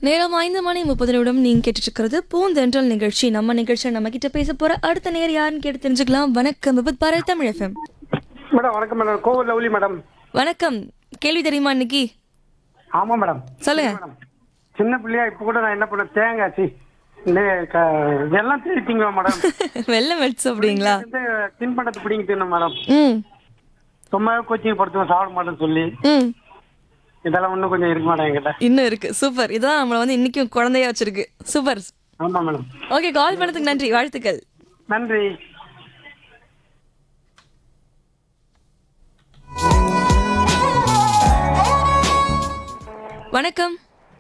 நேரம் ஐந்து மணி முப்பது நிமிடம் நீங்க கேட்டுட்டு இருக்கிறது பூந்தென்றல் நிகழ்ச்சி நம்ம நிகழ்ச்சியை நம்ம கிட்ட பேச போற அடுத்த நேர் யாருன்னு கேட்டு தெரிஞ்சுக்கலாம் வணக்கம் விபத் பாரத் தமிழ் எஃப்எம் மேடம் வணக்கம் மேடம் கோவில் லவ்லி மேடம் வணக்கம் கேள்வி தெரியுமா இன்னைக்கு ஆமா மேடம் சொல்லுங்க மேடம் சின்ன பிள்ளையா இப்ப கூட நான் என்ன பண்ண தேங்காய் சி எல்லாம் தேடிட்டீங்களா மேடம் வெள்ளம் வெடிச்சு அப்படிங்களா வந்து தின்பண்டத்தை பிடிங்க தின்னும் மேடம் ம் சும்மா கோச்சிங் படுத்துவோம் சாப்பிட மாட்டேன்னு சொல்லி ம் இதெல்லாம் இன்னும் கொஞ்சம் இருக்கு மேடம் என்கிட்ட இன்னும் இருக்கு சூப்பர் இதான் நம்மளை வந்து இன்னைக்கும் குழந்தையா வச்சிருக்கு சூப்பர் ஆமா மேடம் ஓகே கால் பண்ணதுக்கு நன்றி வாழ்த்துக்கள் நன்றி வணக்கம்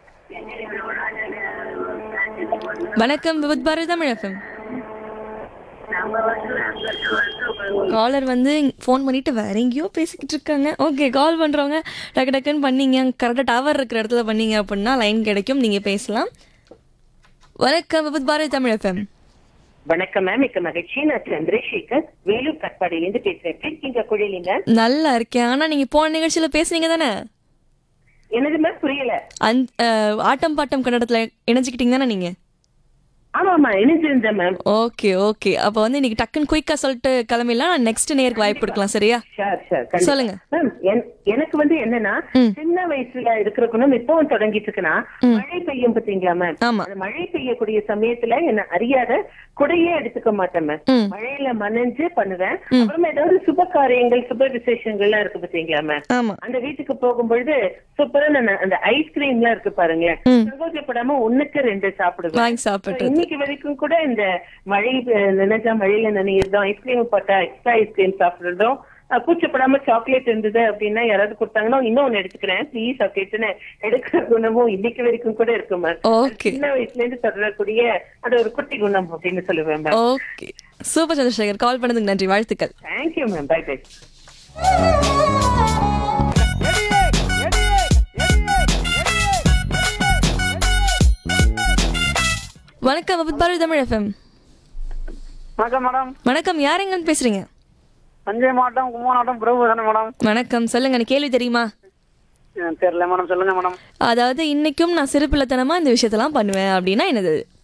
வணக்கம் விபத் பாரதி தமிழ் எஃப்எம் காலர் வந்து ஃபோன் பண்ணிட்டு வேற எங்கேயோ பேசிக்கிட்டு இருக்காங்க ஓகே கால் பண்றவங்க டக்கு டக்குன்னு பண்ணீங்க கரெக்டாக டவர் இருக்கிற இடத்துல பண்ணீங்க அப்படின்னா லைன் கிடைக்கும் நீங்க பேசலாம் வணக்கம் விபத் பாரதி தமிழ் எஃப்எம் வணக்கம் மேம் மிக்க மகிழ்ச்சி நான் சந்திரசேகர் வேலூர் கட்பாடியிலிருந்து பேசுறேன் எப்படி இருக்கீங்க குழிலிங்க நல்லா இருக்கேன் ஆனா நீங்க போன நிகழ்ச்சியில பேசுனீங்க தானே என்னது மேம் புரியல அந் அஹ், ஆட்டம் பாட்டம் கன்னடத்துல இணைஞ்சுக்கிட்டீங்க தானே நீங்க ஆமா ஆமா இணைஞ்சிருந்தேன் மேம் ஓகே ஓகே அப்போ வந்து இன்னைக்கு டக்குன்னு குயிக்கா சொல்லிட்டு கிளம்பிடலாம் நான் நெக்ஸ்ட் நேருக்கு வாய்ப்பு கொடுக்கலாம் சரியா ஷார் ஷார் சொல்லுங்க. மேம் என்- எனக்கு வந்து என்னன்னா சின்ன வயசுல இருக்கிற குணம் இப்பவும் தொடங்கிட்டு இருக்குன்னா மழை பெய்யும் பாத்தீங்களா மேம் ஆமா. அந்த மழை பெய்யக்கூடிய சமயத்துல என்ன அறியாத குடையே எடுத்துக்க மாட்டேன் மேம் ம். மழையில மனைஞ்சு பண்ணுவேன் அப்புறமா ஏதாவது சுப காரியங்கள் சுப விசேஷங்கள்லாம் இருக்கு பாத்தீங்களா மேம் ஆமா அந்த வீட்டுக்கு போகும்பொழுது சூப்பரா நான் அந்த ஐஸ்கிரீம்லாம் இருக்கு பாருங்களேன் சங்கோஜப்படாம ஒண்ணுக்கு ரெண்டு சாப்பிடுவேன் வாங்கி சாப்பிட்டு இன்னைக்கு வரைக்கும் கூட இந்த மழை அஹ், நினைச்சா மழையில நனையிறதும் ஐஸ்கிரீம் போட்டா எக்ஸ்ட்ரா ஐஸ்கிரீம் சாப்பிடுறதும் அஹ், கூச்சப்படாம சாக்லேட் இருந்தது அப்படின்னா யாராவது கொடுத்தாங்கன்னா இன்னொன்னு எடுத்துக்கிறேன் ப்ளீஸ் சாக்லேட்னு எடுக்கிற குணமும் இன்னைக்கு வரைக்கும் கூட இருக்கு மேம் ஓகே சின்ன வயசுல இருந்து தொடரக்கூடிய அது ஒரு குட்டி குணம் அப்படின்னு சொல்லுவேன் ma'am okay super Chandrasekar call பண்ணதுக்கு நன்றி வாழ்த்துக்கள் தேங்க்யூ மேம் பை பை வணக்கம் விபத் பாரதி தமிழ் எஃப்எம் வணக்கம் மேடம் வணக்கம் யார் எங்க பேசுறீங்க தஞ்சை மாவட்டம் கும்பகோணம் பிரபுதானே மேடம் வணக்கம் சொல்லுங்க எனக்கு கேள்வி தெரியுமா எனக்கு தெரியல மேடம் சொல்லுங்க மேடம் அதாவது இன்னைக்கும் நான் சிறுபிள்ளைத்தனமா இந்த விஷயத்தெல்லாம் பண்ணுவேன் அப்படின்னா என்னது